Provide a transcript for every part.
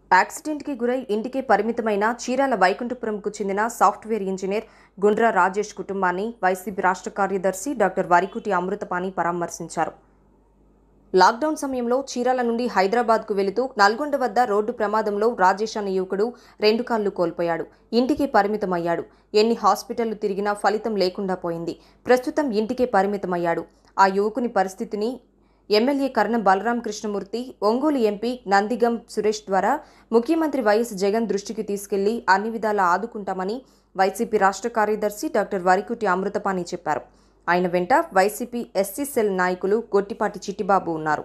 యాక్సిడెంట్కి గురై ఇంటికే పరిమితమైన చీరాల వైకుంఠపురంకు చెందిన సాఫ్ట్వేర్ ఇంజనీర్ గుండ్రా రాజేష్ కుటుంబాన్ని వైసీపీ రాష్ట్ర కార్యదర్శి డాక్టర్ వరికుటి అమృతపాణి పరామర్శించారు లాక్డౌన్ సమయంలో చీరాల నుండి హైదరాబాద్కు వెళుతూ నల్గొండ వద్ద రోడ్డు ప్రమాదంలో రాజేష్ అనే యువకుడు రెండు కాళ్లు కోల్పోయాడు ఇంటికి పరిమితమయ్యాడు ఎన్ని హాస్పిటళ్లు తిరిగినా ఫలితం లేకుండా పోయింది ప్రస్తుతం ఇంటికే పరిమితమయ్యాడు ఆ యువకుని పరిస్థితిని ఎమ్మెల్యే కర్ణం బలరాం కృష్ణమూర్తి ఒంగోలు ఎంపీ నందిగం సురేష్ ద్వారా ముఖ్యమంత్రి వైఎస్ జగన్ దృష్టికి తీసుకెళ్లి అన్ని విధాలా ఆదుకుంటామని వైసీపీ రాష్ట్ర కార్యదర్శి డాక్టర్ వరికుటి అమృతపాణి చెప్పారు ఆయన వెంట వైసీపీ ఎస్సీ సెల్ నాయకులు గొట్టిపాటి చిట్టిబాబు ఉన్నారు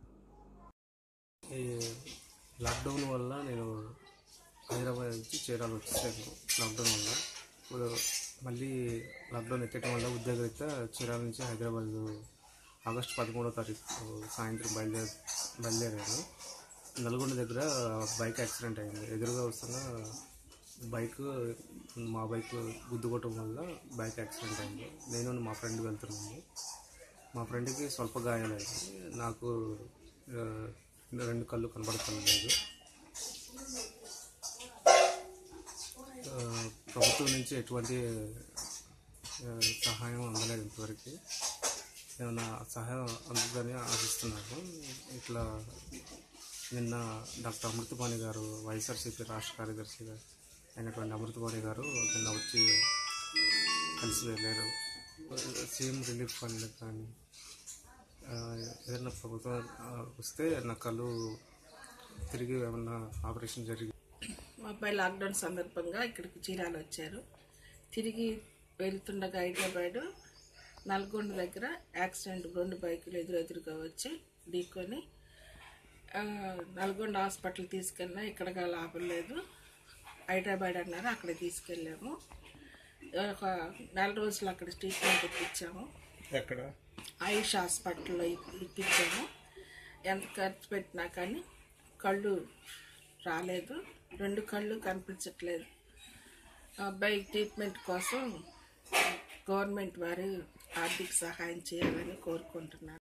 ఈ లాక్డౌన్ వల్ల నేను హైదరాబాద్ నుంచి చీరాలు వచ్చేసాను లాక్డౌన్ వల్ల ఇప్పుడు మళ్ళీ లాక్డౌన్ ఎత్తడం వల్ల ఉద్యోగరీత్యా చీరాల నుంచి హైదరాబాద్ ఆగస్టు పదమూడో తారీఖు సాయంత్రం బయలుదేరి బయలుదేరాను నల్గొండ దగ్గర బైక్ యాక్సిడెంట్ అయింది ఎదురుగా వస్తున్న బైక్ మా బైక్ గుద్దుకోవటం వల్ల బైక్ యాక్సిడెంట్ అయింది నేను మా ఫ్రెండ్ వెళ్తున్నాము మా ఫ్రెండ్కి స్వల్ప గాయాలైంది నాకు ఆ, రెండు కళ్ళు కనబడటం లేదు ఆ, ప్రభుత్వం నుంచి ఎటువంటి ఆ, సహాయం అందలేదు ఇంతవరకు ఏమైనా సహాయం అందుతుందని ఆశిస్తున్నాను ఇట్లా నిన్న డాక్టర్ అమృతపాణి గారు వైఎస్ఆర్సీపీ రాష్ట్ర కార్యదర్శిగా అయినటువంటి అమృతపాణి గారు నిన్న వచ్చి కలిసి వెళ్ళారు సీఎం రిలీఫ్ ఫండ్ కానీ ఆ, ఏదైనా ప్రభుత్వం ఆ, వస్తే నా కళ్ళు తిరిగి ఏమన్నా ఆపరేషన్ జరిగి మా అబ్బాయి లాక్డౌన్ సందర్భంగా ఇక్కడికి చీరాలు వచ్చారు తిరిగి వెళ్తుండగా హైదరాబాద్ నల్గొండ దగ్గర యాక్సిడెంట్ రెండు బైకులు ఎదురెదురుగా వచ్చి ఢీకొని ఆ, నల్గొండ హాస్పిటల్ తీసుకెళ్ళినా ఇక్కడ లాభం లేదు హైదరాబాద్ అన్నారు అక్కడ తీసుకెళ్ళాము ఒక నెల రోజులు అక్కడ ట్రీట్మెంట్ ఇప్పించాము ఎక్కడ ఆయుష్ హాస్పిటల్లో ఇప్- ఇప్పించాము ఎంత ఖర్చు పెట్టినా కానీ కళ్ళు రాలేదు రెండు కళ్ళు కనిపించట్లేదు ఆ అబ్బాయి ట్రీట్మెంట్ కోసం గవర్నమెంట్ వారు ఆర్థిక సహాయం చేయాలని కోరుకుంటున్నాను